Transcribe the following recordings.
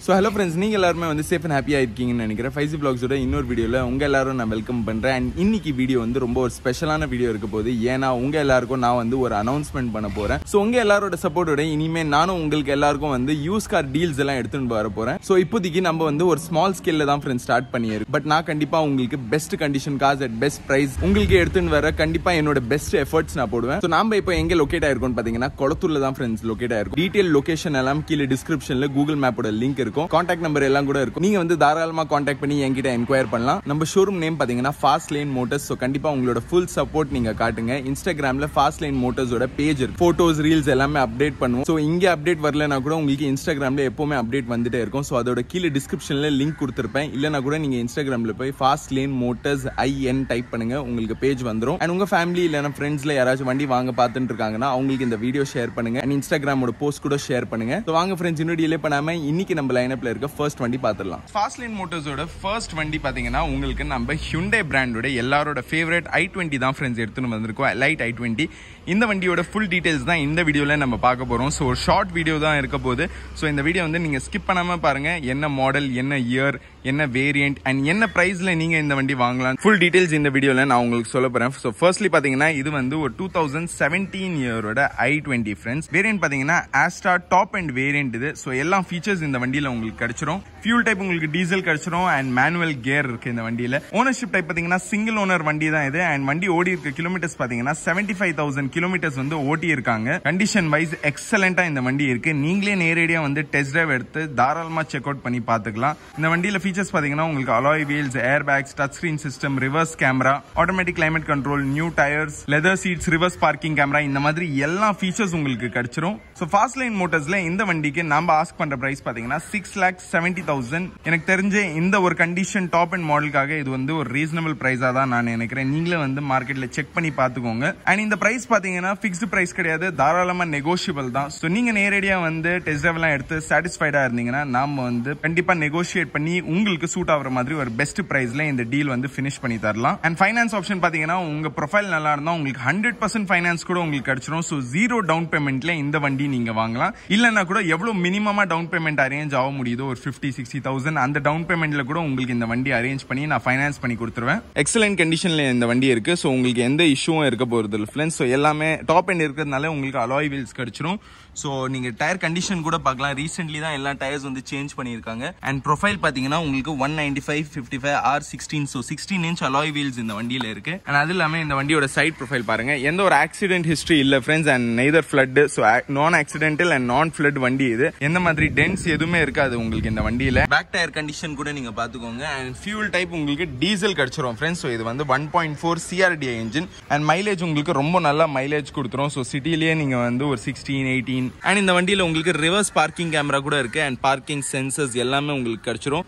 so hello friends நீங்கள் எல்லாருமே வந்து சேஃப் அண்ட் ஹாப்பியாக இருக்கீங்கன்னு நினைக்கிறேன் ஃபைசி பிளாக்ஸோட இன்னொரு வீடியோவில் உங்கள் எல்லாரும் நான் வெல்கம் பண்ணுறேன் அண்ட் இன்னைக்கு வீடியோ வந்து ரொம்ப ஒரு ஸ்பெஷலான வீடியோ இருக்க போகுது ஏன்னா உங்கள் எல்லாருக்கும் நான் வந்து ஒரு அனௌன்ஸ்மெண்ட் பண்ண போகிறேன் ஸோ உங்கள் எல்லாரோட சப்போர்ட்டோட இனிமேல் நானும் உங்களுக்கு எல்லாருக்கும் வந்து யூஸ் கார் டீல்ஸ் எல்லாம் எடுத்துட்டு வர போகிறேன் ஸோ இப்போதைக்கு நம்ம வந்து ஒரு ஸ்மால் ஸ்கேலில் தான் ஃப்ரெண்ட்ஸ் ஸ்டார்ட் பண்ணியிருக்கு பட் நான் கண்டிப்பாக உங்களுக்கு பெஸ்ட் கண்டிஷன் காசு அட் பெஸ்ட் ப்ரைஸ் உங்களுக்கு எடுத்துன்னு வர கண்டிப்பாக என்னோட பெஸ்ட் எஃபர்ட்ஸ் நான் போடுவேன் ஸோ நம்ம இப்போ எங்கே லொக்கேட் ஆயிருக்கோம்னு பார்த்தீங்கன்னா கொளத்தூர்ல தான் ஃப்ரெண்ட்ஸ் லொக்கேட் ஆயிருக்கும் டீடைல் லொகேஷன் எல்லாம் கீழே டிஸ்கிரிப்ஷனில் கூகுள் மேப்போட லிங்க் இருக்கும் காண்டாக்ட் நம்பர் எல்லாம் கூட இருக்கும் நீங்க வந்து தாராளமா காண்டாக்ட் பண்ணி என்கிட்ட என்கொயர் பண்ணலாம் நம்ம ஷோரூம் நேம் பாத்தீங்கன்னா ஃபாஸ்ட் லைன் மோட்டர்ஸ் ஸோ கண்டிப்பா உங்களோட ஃபுல் சப்போர்ட் நீங்க காட்டுங்க இன்ஸ்டாகிராம்ல ஃபாஸ்ட் லைன் மோட்டர்ஸோட பேஜ் இருக்கு போட்டோஸ் ரீல்ஸ் எல்லாமே அப்டேட் பண்ணுவோம் ஸோ இங்க அப்டேட் வரலனா கூட உங்களுக்கு இன்ஸ்டாகிராம்ல எப்பவுமே அப்டேட் வந்துட்டே இருக்கும் ஸோ அதோட கீழே டிஸ்கிரிப்ஷன்ல லிங்க் கொடுத்துருப்பேன் இல்லைனா கூட நீங்க இன்ஸ்டாகிராம்ல போய் fast line motors IN type பண்ணுங்க உங்களுக்கு பேஜ் வந்துரும் அண்ட் உங்க ஃபேமிலி இல்லைனா ஃப்ரெண்ட்ஸ்ல யாராச்சும் வண்டி வாங்க பார்த்துட்டு இருக்காங்கன்னா அவங்களுக்கு இந்த வீடியோ ஷேர் பண்ணுங்க அண்ட் இன்ஸ்டாகிராமோட போஸ்ட் கூட ஷேர் பண்ணுங்க ஸோ வாங்க ஃப்ரெண்ட்ஸ் இன்னும் டிலே பண்ணாம இன்னைக்கு நம்ம லைனப்ல இருக்க ஃபர்ஸ்ட் வண்டி பார்த்துடலாம் ஃபாஸ்ட் லைன் மோட்டர்ஸோட ஃபர்ஸ்ட் வண்டி பாத்தீங்கன்னா உங்களுக்கு நம்ம ஹியூண்டே பிராண்டோட எல்லாரோட ஃபேவரட் ஐ டுவெண்ட்டி தான் ஃப்ரெண்ட்ஸ் எடுத்துன்னு வந்திருக்கோம் லைட் ஐ டுவெண்ட்டி இந்த வண்டியோட ஃபுல் டீடைல்ஸ் தான் இந்த வீடியோல நம்ம பார்க்க போறோம் ஸோ ஒரு ஷார்ட் வீடியோ தான் இருக்க போது ஸோ இந்த வீடியோ வந்து நீங்க ஸ்கிப் பண்ணாம பாருங்க என்ன மாடல் என்ன இயர் என்ன வேரியன்ட் அண்ட் என்ன பிரைஸ்ல நீங்க இந்த வண்டி வாங்கலாம் ஃபுல் டீடைல்ஸ் இந்த வீடியோல நான் உங்களுக்கு சொல்ல போறேன் ஸோ ஃபர்ஸ்ட்லி பாத்தீங்கன்னா இது வந்து ஒரு டூ தௌசண்ட் செவன்டீன் இயரோட ஐ டுவெண்ட்டி ஃப்ரெண்ட்ஸ் வேரியன்ட் பாத்தீங்கன்னா ஆஸ்டா டாப் அண்ட் வேரியன்ட் இது ஸோ எல்லா ஃபீச்சர்ஸ் இந்த வண்டியில உங்களுக்கு கிடைச்சிரும் ஃபியூல் டைப் உங்களுக்கு டீசல் கிடைச்சிரும் அண்ட் மேனுவல் கியர் இருக்கு இந்த வண்டியில ஓனர்ஷிப் டைப் பாத்தீங்கன்னா சிங்கிள் ஓனர் வண்டி தான் இது அண்ட் வண்டி ஓடி இருக்க கிலோமீட்டர்ஸ் பாத்தீங்கன்னா செவன்டி ஃபைவ் தௌசண்ட் கிலோமீட்டர்ஸ் வந்து ஓட்டி இருக்காங்க கண்டிஷன் வைஸ் எக்ஸலண்டா இந்த வண்டி இருக்கு நீங்களே நேரடியா வந்து டெஸ்ட் டிரைவ் எடுத்து தாராளமா செக் அவுட் பண்ணி பாத்துக்கலாம் இந்த வண்டியில ஃபீச்சர்ஸ் பாத்தீங்கன்னா உங்களுக்கு alloy wheels air bags touch screen system reverse camera automatic climate control new tyres leather seats reverse parking camera இந்த மாதிரி எல்லா ஃபீச்சர்ஸ் உங்களுக்கு கிடைச்சிரும் ஸோ ஃபாஸ்ட் லைன் மோட்டர்ஸ்ல இந்த வண்டிக்கு நம்ம ஆஸ்க் பண்ற பிரைஸ் பாத்தீங்கன்னா சிக்ஸ் லேக் செவன்டி தௌசண்ட் எனக்கு தெரிஞ்ச இந்த ஒரு கண்டிஷன் டாப் அண்ட் மாடலுக்காக இது வந்து ஒரு ரீசனபிள் பிரைஸா தான் நான் நினைக்கிறேன் நீங்களே வந்து மார்க்கெட்ல செக் பண்ணி பாத்துக்கோங்க அண்ட் இந்த பிரைஸ் பாத்தீங்கன்னா பிக்ஸ்டு பிரைஸ் கிடையாது தாராளமா நெகோஷியபிள் தான் ஸோ நீங்க நேரடியா வந்து டெஸ்ட் டிரைவ் எல்லாம் எடுத்து சாட்டிஸ்ஃபைடா இருந்தீங்கன்னா நாம வந்து கண்டிப்பா நெகோஷியேட் பண்ணி உங்களுக்கு சூட் ஆகுற மாதிரி ஒரு பெஸ்ட் பிரைஸ்ல இந்த டீல் வந்து பினிஷ் பண்ணி தரலாம் அண்ட் ஃபைனான்ஸ் ஆப்ஷன் பாத்தீங்கன்னா உங்க ப்ரொஃபைல் நல்லா இருந்தா உங்களுக்கு ஹண்ட்ரட் பர்சன்ட் ஃபைனான்ஸ் கூட உங்களுக்கு கிடைச்சிரும் ஸோ ஜீரோ டவுன் பேமெண்ட்ல இந்த வண்டி நீங்க வாங்கலாம் இல்லைன்னா கூட எவ்வளவு மினிமமா டவுன் பேமெண்ட் அரேஞ்ச் ஆக முடியுதோ ஒரு ஃபிஃப்டி சிக்ஸ்டி தௌசண்ட் அந்த டவுன் பேமெண்ட்ல கூட உங்களுக்கு இந்த வண்டி அரேஞ்ச் பண்ணி நான் ஃபைனான்ஸ் பண்ணி கொடுத்துருவேன் எக்ஸலன்ட் கண்டிஷன்ல இந்த வண்டி இருக்கு ஸோ உங்களுக்கு எந்த இஷ்யூவும் இருக்க போறது இல்லை ஃப்ரெண்ட்ஸ் ஸோ எல்லாமே டாப் எண்ட் இருக்கிறதுனால உங்களுக்கு அலாய் வீல்ஸ் கிடைச்சிரும் ஸோ நீங்க டயர் கண்டிஷன் கூட பார்க்கலாம் ரீசென்ட்லி தான் எல்லா டயர்ஸ் வந்து சேஞ்ச் பண்ணியிருக்காங்க அண்ட் ப்ரொஃபைல் பாத்தீங்கன்னா உங்களுக்கு one ninety five fifty five R sixteen so sixteen inch alloy wheels இந்த வண்டியில இருக்கு அண்ட் அது இல்லாம இந்த வண்டியோட சைட் ப்ரொஃபைல் பாருங்க எந்த ஒரு ஆக்சிடென்ட் ஹிஸ்டரி இல்ல friends and neither flood so non accidental and non flood வண்டி இது எந்த மாதிரி டென்ஸ் எதுவுமே இருக்காது உங்களுக்கு இந்த வண்டியில பேக் டயர் கண்டிஷன் கூட நீங்க பாத்துக்கோங்க அண்ட் ஃபியூல் டைப் உங்களுக்கு டீசல் கிடைச்சிரும் ஃப்ரெண்ட்ஸ் ஸோ இது வந்து one point four CRDI engine and mileage உங்களுக்கு ரொம்ப நல்லா மைலேஜ் கொடுத்துரும் ஸோ சிட்டிலேயே நீங்க வந்து ஒரு சிக்ஸ்டீன் எயிட்டீன் அண்ட் இந்த வண்டியில உங்களுக்கு ரிவர்ஸ் பார்க்கிங் கேமரா கூட இருக்கு அண்ட் பார்க்கிங் சென்சர்ஸ் எல்லாமே உங்களுக்கு கிடைச்சிரும்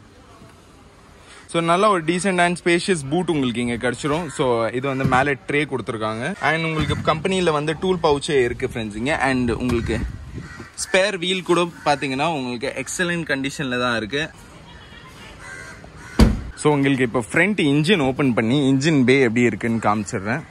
ஸோ நல்ல ஒரு டீசென்ட் அண்ட் ஸ்பேஷியஸ் பூட் உங்களுக்கு இங்கே கிடைச்சிரும் ஸோ இது வந்து மேலே ட்ரே கொடுத்துருக்காங்க அண்ட் உங்களுக்கு கம்பெனியில் வந்து டூல் பவுச்சே இருக்கு ஃப்ரெண்ட்ஸ் இங்கே அண்ட் உங்களுக்கு ஸ்பேர் வீல் கூட பார்த்தீங்கன்னா உங்களுக்கு எக்ஸலண்ட் கண்டிஷனில் தான் இருக்கு ஸோ உங்களுக்கு இப்போ ஃப்ரண்ட் இன்ஜின் ஓப்பன் பண்ணி இன்ஜின் பே எப்படி இருக்குன்னு காமிச்சிடுறேன்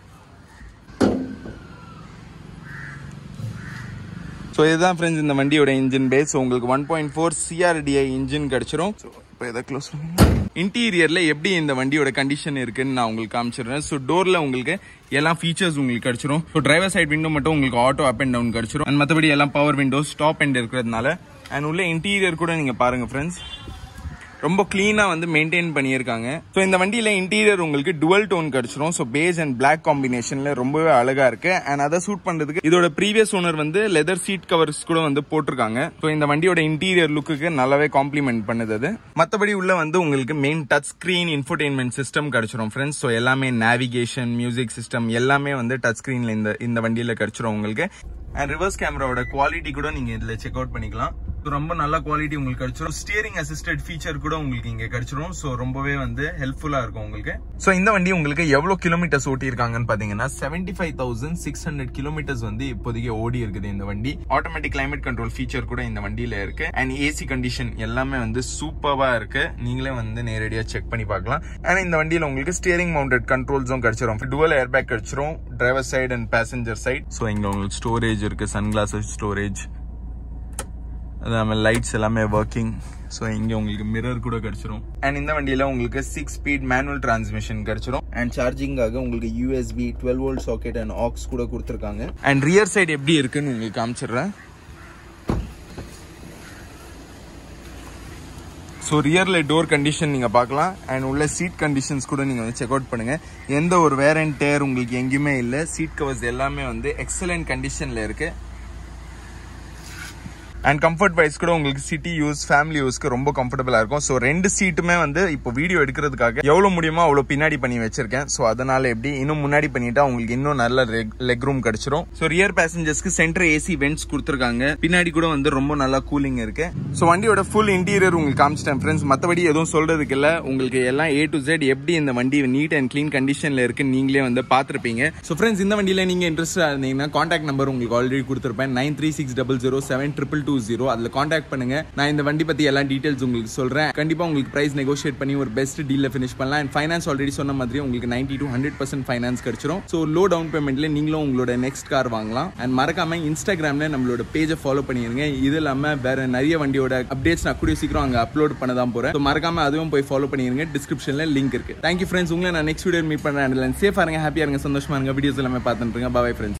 ஸோ இதுதான் ஃப்ரெண்ட்ஸ் இந்த வண்டியோட இன்ஜின் பேஸ் உங்களுக்கு one point four CRDI engine கிடைச்சிரும் ஸோ இப்போ இதை க்ளோஸ் இன்டீரியர்ல எப்படி இந்த வண்டியோட கண்டிஷன் இருக்குன்னு நான் உங்களுக்கு காமிச்சிடுறேன் ஸோ டோர்ல உங்களுக்கு எல்லா ஃபீச்சர்ஸ் உங்களுக்கு கிடைச்சிரும் ஸோ டிரைவர் சைட் விண்டோ மட்டும் உங்களுக்கு ஆட்டோ அப் அண்ட் டவுன் கிடைச்சிரும் அண்ட் மற்றபடி எல்லாம் பவர் விண்டோஸ் டாப் அண்ட் இருக்கிறதுனால அண்ட் உள்ள இன்டீரியர் கூட நீங்க பாருங்க ஃப்ரெண்ட்ஸ் ரொம்ப கிளீனா வந்து மெயின்டைன் பண்ணியிருக்காங்க ஸோ இந்த வண்டியில இன்டீரியர் உங்களுக்கு டுவல் டோன் கிடைச்சிரும் ஸோ பேஸ் அண்ட் பிளாக் காம்பினேஷன்ல ரொம்பவே அழகா இருக்கு அண்ட் அதை சூட் பண்றதுக்கு இதோட ப்ரீவியஸ் ஓனர் வந்து லெதர் சீட் கவர்ஸ் கூட வந்து போட்டிருக்காங்க ஸோ இந்த வண்டியோட இன்டீரியர் லுக்குக்கு நல்லாவே காம்ப்ளிமெண்ட் பண்ணுது அது மற்றபடி உள்ள வந்து உங்களுக்கு main touch screen infotainment system கிடைச்சிரும் ஃப்ரெண்ட்ஸ் ஸோ எல்லாமே நேவிகேஷன் மியூசிக் சிஸ்டம் எல்லாமே வந்து டச் ஸ்கிரீன்ல இந்த இந்த வண்டியில கிடைச்சிரும் உங்களுக்கு அண்ட் ரிவர்ஸ் கேமராவோட குவாலிட்டி கூட நீங்க இதுல செக் அவுட் பண்ணிக்கலாம் ரொம்ப நல்ல குவாலிட்டி உங்களுக்கு கிடைச்சிரும் ஸ்டியரிங் அசிஸ்டட் ஃபீச்சர் கூட உங்களுக்கு இங்க கிடைச்சிரும் சோ ரொம்பவே வந்து ஹெல்ப்ஃபுல்லா இருக்கும் உங்களுக்கு சோ இந்த வண்டி உங்களுக்கு எவ்வளவு கிலோமீட்டர்ஸ் ஓட்டி இருக்காங்கன்னு பாத்தீங்கன்னா seventy five thousand six hundred kilometres வந்து இப்போதைக்கு ஓடி இருக்குது இந்த வண்டி ஆட்டோமேட்டிக் கிளைமேட் கண்ட்ரோல் ஃபீச்சர் கூட இந்த வண்டியில இருக்கு அண்ட் ஏசி கண்டிஷன் எல்லாமே வந்து சூப்பர்வா இருக்கு நீங்களே வந்து நேரடியா செக் பண்ணி பார்க்கலாம் அண்ட் இந்த வண்டியில உங்களுக்கு ஸ்டியரிங் மவுண்டட் கண்ட்ரோல்ஸும் கிடைச்சிரும் டுவல் ஏர் பேக் கிடைச்சிரும் driver side and passenger side so இங்க உங்களுக்கு ஸ்டோரேஜ் இருக்கு சன் கிளாஸஸ் ஸ்டோரேஜ் அது நம்ம லைட்ஸ் எல்லாமே ஒர்க்கிங் ஸோ இங்கே உங்களுக்கு மிரர் கூட கிடச்சிரும் அண்ட் இந்த வண்டியில் உங்களுக்கு சிக்ஸ் ஸ்பீட் மேனுவல் டிரான்ஸ்மிஷன் கிடச்சிரும் அண்ட் சார்ஜிங்காக உங்களுக்கு USB twelve volt socket and aux கூட கொடுத்துருக்காங்க அண்ட் ரியர் சைடு எப்படி இருக்குன்னு உங்களுக்கு காமிச்சிடுறேன் ஸோ ரியரில் டோர் கண்டிஷன் நீங்கள் பார்க்கலாம் அண்ட் உள்ள சீட் கண்டிஷன்ஸ் கூட நீங்கள் வந்து செக் அவுட் பண்ணுங்கள் எந்த ஒரு வேர் அண்ட் டேர் உங்களுக்கு எங்கேயுமே இல்லை சீட் கவர்ஸ் எல்லாமே வந்து எக்ஸலண்ட் கண்டிஷனில் இருக்குது அண்ட் கம்ஃபர்ட் வைஸ் கூட உங்களுக்கு சிட்டி யூஸ் ஃபேமிலி யூஸ்க்கு ரொம்ப கம்ஃபர்டபுளா இருக்கும் ஸோ ரெண்டு சீட்டுமே வந்து இப்போ வீடியோ எடுக்கிறதுக்காக எவ்வளவு முடியுமோ அவ்வளவு பின்னாடி பண்ணி வச்சிருக்கேன் ஸோ அதனால எப்படி இன்னும் முன்னாடி பண்ணிட்டா உங்களுக்கு இன்னும் நல்ல லெக் ரூம் கிடைச்சிரும் ஸோ ரியர் பேசஞ்சர்ஸ்க்கு சென்டர் ஏசி வென்ட்ஸ் கொடுத்துருக்காங்க பின்னாடி கூட வந்து ரொம்ப நல்லா கூலிங் இருக்கு ஸோ வண்டியோட ஃபுல் இன்டீரியர் உங்களுக்கு காமிச்சிட்டேன் ஃப்ரெண்ட்ஸ் மற்றபடி எதுவும் சொல்றதுக்கு இல்லை உங்களுக்கு எல்லாம் ஏ டு ஜெட் எப்படி இந்த வண்டி நீட் அண்ட் க்ளீன் கண்டிஷன்ல இருக்கு நீங்களே வந்து பார்த்துருப்பீங்க ஸோ ஃப்ரெண்ட்ஸ் இந்த வண்டியில நீங்க இன்ட்ரெஸ்டா இருந்தீங்கன்னா கான்டாக்ட் நம்பர் உங்களுக்கு ஆல்ரெடி கொடுத்துருப்பேன் nine three six double zero seven triple two zero அதில் காண்டாக்ட் பண்ணுங்க நான் இந்த வண்டி பத்தி எல்லா டீடைல்ஸ் உங்களுக்கு சொல்றேன் கண்டிப்பா உங்களுக்கு பிரைஸ் நெகோஷியேட் பண்ணி ஒரு பெஸ்ட் டீல்ல ஃபினிஷ் பண்ணலாம் அண்ட் ஃபைனான்ஸ் ஆல்ரெடி சொன்ன மாதிரி உங்களுக்கு ninety to hundred percent finance கிடைச்சிரும் ஸோ லோ டவுன் பேமெண்ட்ல நீங்களும் உங்களோட நெக்ஸ்ட் கார் வாங்கலாம் அண்ட் மறக்காம இன்ஸ்டாகிராம்ல நம்மளோட பேஜை ஃபாலோ பண்ணிருங்க இது இல்லாம வேற நிறைய வண்டியோட அப்டேட்ஸ் நான் கூடிய சீக்கிரம் அங்க அப்லோட் பண்ண தான் போறேன் ஸோ மறக்காம அதுவும் போய் ஃபாலோ பண்ணிருங்க டிஸ்கிரிப்ஷன்ல லிங்க் இருக்கு தேங்க்யூ ஃப்ரெண்ட்ஸ் உங்களை நான் நெக்ஸ்ட் வீடியோ மீட் பண்றேன் சேஃபா இருங்க ஹாப்பியா இருங்க சந்தோஷமா இருங்க வீடியோஸ் எல்லாமே பார்த்துட்டு பாய் ஃப்ரெண்ட்ஸ்